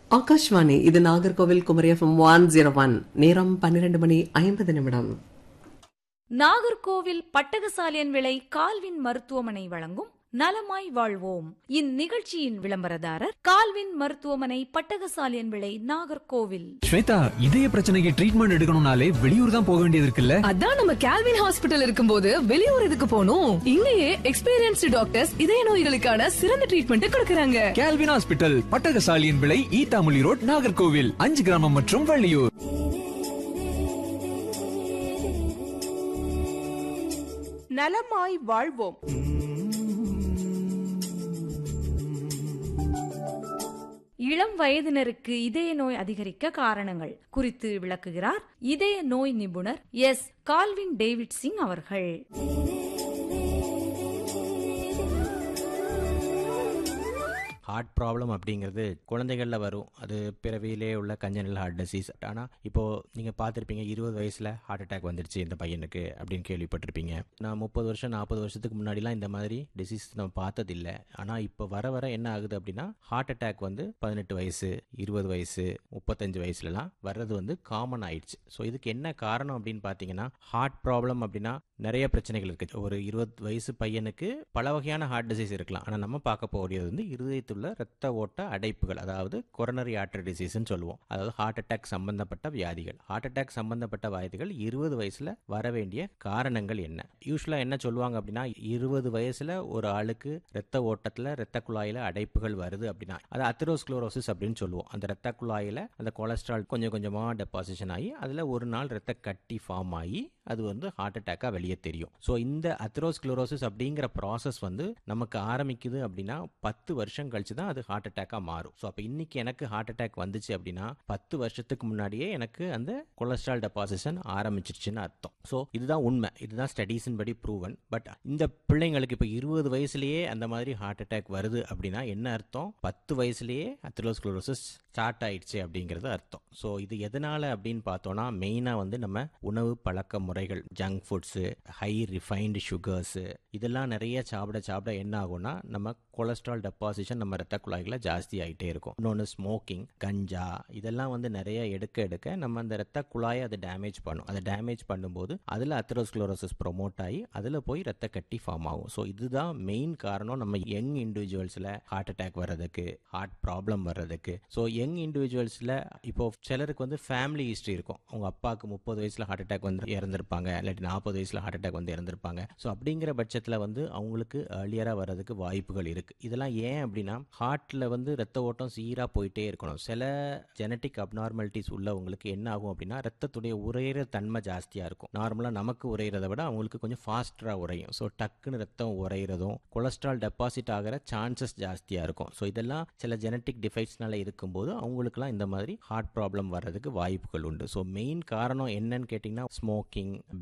ஆகாஷ்வாணி இது Nagercoil Kumari FM one zero one நேரம் பன்னிரண்டு மணி ஐம்பது நிமிடம் நாகர்கோவில் பட்டகசாலியன் விளை கால்வின் மருத்துவமனை வழங்கும் நலமாய் வாழ்வோம் இந்நிகழ்ச்சியின் விளம்பரதாரர் கால்வின் மருத்துவமனை பட்டகசாலியன் விளை நாகர்கோவில் ஸ்வேதா இதய பிரச்சனைக்கு ட்ரீட்மெண்ட் எடுக்கணும்னாலே வெளியூர் தான் போக வேண்டியது இருக்குல்ல அதான் நம்ம கேல்வின் ஹாஸ்பிட்டல் இருக்கும்போது வெளியூர் எதுக்கு போகணும் இங்கேயே எக்ஸ்பீரியன்ஸ்டு டாக்டர்ஸ் இதய நோய்களுக்கான சிறந்த ட்ரீட்மெண்ட் கொடுக்கறாங்க கேல்வின் ஹாஸ்பிட்டல் பட்டகசாலியின் விலை ஈத்தாமொழி ரோட் நாகர்கோவில் அஞ்சு கிராமம் மற்றும் வள்ளியூர் நலமாய் வாழ்வோம் இளம் வயதினருக்கு இதய நோய் அதிகரிக்க காரணங்கள் குறித்து விளக்குகிறார் இதய நோய் நிபுணர் எஸ் கால்வின் டேவிட் சிங் அவர்கள் ஹார்ட் ப்ராப்ளம் அப்படிங்கிறது குழந்தைகளில் வரும் அது பிறவியிலே உள்ள கஞ்சனில் ஹார்ட் டிசீஸ் ஆனால் இப்போது நீங்கள் பார்த்துருப்பீங்க இருபது வயசில் ஹார்ட் அட்டாக் வந்துருச்சு இந்த பையனுக்கு அப்படின்னு கேள்விப்பட்டிருப்பீங்க நான் முப்பது வருஷம் நாற்பது வருஷத்துக்கு முன்னாடிலாம் இந்த மாதிரி டிசீஸ் நம்ம பார்த்ததில்லை ஆனால் இப்போ வர வர என்ன ஆகுது அப்படின்னா ஹார்ட் அட்டாக் வந்து பதினெட்டு வயசு இருபது வயசு முப்பத்தஞ்சு வயசுலலாம் வர்றது வந்து காமன் ஆயிடுச்சு ஸோ இதுக்கு என்ன காரணம் அப்படின்னு பார்த்தீங்கன்னா ஹார்ட் ப்ராப்ளம் அப்படின்னா நிறைய பிரச்சனைகள் இருக்குது ஒரு இருபது வயசு பையனுக்கு பல வகையான ஹார்ட் டிசீஸ் இருக்கலாம் ஆனால் நம்ம பார்க்க போகிறது வந்து இருதயத்துள்ள ரத்த ஓட்ட அடைப்புகள் அதாவது கொரோனரி ஆர்டர் டிசீஸ்னு சொல்லுவோம் அதாவது ஹார்ட் அட்டாக் சம்பந்தப்பட்ட வியாதிகள் ஹார்ட் அட்டாக் சம்பந்தப்பட்ட வியாதிகள் இருபது வயசுல வர வேண்டிய காரணங்கள் என்ன யூஸ்வலாக என்ன சொல்லுவாங்க அப்படின்னா இருபது வயசுல ஒரு ஆளுக்கு ரத்த ஓட்டத்தில் ரத்த குழாயில அடைப்புகள் வருது அப்படின்னா அது அத்தரோஸ்க்ளோரோசிஸ் அப்படின்னு சொல்லுவோம் அந்த ரத்த குழாயில அந்த கொலஸ்ட்ரால் கொஞ்சம் கொஞ்சமாக டெபாசிஷன் ஆகி அதில் ஒரு நாள் ரத்த கட்டி ஃபார்ம் ஆகி அது வந்து ஹார்ட் அட்டாக்காக வெளியே தெரியும் ஸோ இந்த அத்ரோஸ்க்ளோரோசிஸ் அப்படிங்கிற ப்ராசஸ் வந்து நமக்கு ஆரம்பிக்குது அப்படின்னா பத்து வருஷம் கழிச்சு தான் அது ஹார்ட் அட்டாக்காக மாறும் ஸோ அப்போ இன்னைக்கு எனக்கு ஹார்ட் அட்டாக் வந்துச்சு அப்படின்னா பத்து வருஷத்துக்கு முன்னாடியே எனக்கு அந்த கொலஸ்ட்ரால் டெபாசிஷன் ஆரம்பிச்சிருச்சுன்னு அர்த்தம் ஸோ இதுதான் உண்மை இதுதான் ஸ்டடீஸின் படி ப்ரூவன் பட் இந்த பிள்ளைங்களுக்கு இப்போ இருபது வயசுலேயே அந்த மாதிரி ஹார்ட் அட்டாக் வருது அப்படின்னா என்ன அர்த்தம் பத்து வயசுலேயே அத்ரோஸ்க்ளோரோசிஸ் ஸ்டார்ட் ஆயிடுச்சு அப்படிங்கிறது அர்த்தம் ஸோ இது எதனால அப்படின்னு பார்த்தோம்னா மெயினாக வந்து நம்ம உணவு பழக்க முறைகள் junk foods high refined sugars இதெல்லாம் நிறைய சாப்பிட சாப்பிட என்ன ஆகும்னா நம்ம கொலஸ்ட்ரால் டெபாசிஷன் நம்ம ரத்த குழாய்களில் ஜாஸ்தி ஆகிட்டே இருக்கும் இன்னொன்று ஸ்மோக்கிங் கஞ்சா இதெல்லாம் வந்து நிறைய எடுக்க எடுக்க நம்ம அந்த ரத்த குழாயை அதை டேமேஜ் பண்ணும் அதை டேமேஜ் பண்ணும்போது அதில் அத்ரோஸ்க்ளோரோசிஸ் ப்ரொமோட் ஆகி அதில் போய் ரத்த கட்டி ஃபார்ம் ஆகும் ஸோ இதுதான் மெயின் காரணம் நம்ம யங் இண்டிவிஜுவல்ஸில் ஹார்ட் அட்டாக் வர்றதுக்கு ஹார்ட் ப்ராப்ளம் வர்றதுக்கு ஸோ யங் இண்டிவிஜுவல்ஸில் இப்போ சிலருக்கு வந்து ஃபேமிலி ஹிஸ்ட்ரி இருக்கும் அவங்க அப்பாவுக்கு முப்பது வயசில் ஹார்ட் அட்டாக் வந்து இறந்துருப்பாங்க இல்லாட்டி நாற்பது வயசில் ஹார்ட் அட்டாக் வந்து இறந்துருப்பாங்க ஸோ அப்படிங்கிற பட்சத்தில் வந்து அவங்களுக்கு ஏர்லியராக வர்றதுக்கு வாய்ப்புகள் இருக்குது இதெல்லாம் ஏன் அப்படின்னா ஹார்ட்டில் வந்து ரத்த ஓட்டம் சீராக போயிட்டே இருக்கணும் சில ஜெனட்டிக் அப்நார்மாலிட்டிஸ் உள்ளவங்களுக்கு என்ன ஆகும் அப்படின்னா ரத்தத்துடைய உரையிற தன்மை ஜாஸ்தியாக இருக்கும் நார்மலாக நமக்கு உரையிறத விட அவங்களுக்கு கொஞ்சம் ஃபாஸ்டராக உரையும் ஸோ டக்குன்னு ரத்தம் உரையிறதும் கொலஸ்ட்ரால் டெபாசிட் ஆகிற சான்சஸ் ஜாஸ்தியாக இருக்கும் ஸோ இதெல்லாம் சில ஜெனட்டிக் டிஃபெக்ட்ஸ்னால இருக்கும்போது அவங்களுக்குலாம் இந்த மாதிரி ஹார்ட் ப்ராப்ளம் வர்றதுக்கு வாய்ப்புகள் உண்டு ஸோ மெயின் காரணம் என்னன்னு கேட்டிங்கன்னா ஸ்மோக்கிங்